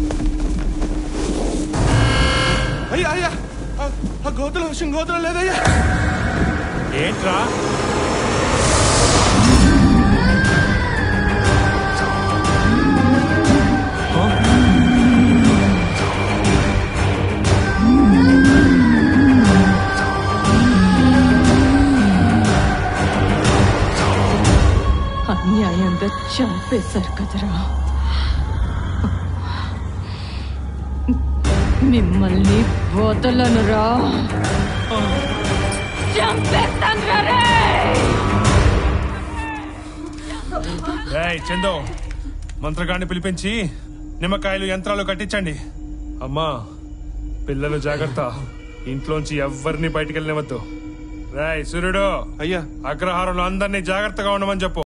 అయ్యా అయ్యా ఆ- ఆ గోతులో సింగోతులో లేదయ్యా ఏంట్రా అన్యాయంగా చంపేశారు కదరా మిమ్మల్ని వదలనురా చంపేస్తాను రే ఏయ్ చందో మంత్రగాన్ని పిలిపించి నిమ్మకాయలు యంత్రాలు కట్టించండి అమ్మా పిల్లలు జాగ్రత్త ఇంట్లోంచి ఎవ్వరిని బయటికి వెళ్ళనివద్దు రాయ్ సూర్యుడు అయ్యా అగ్రహారంలో అందరినీ జాగ్రత్తగా ఉండమని చెప్పు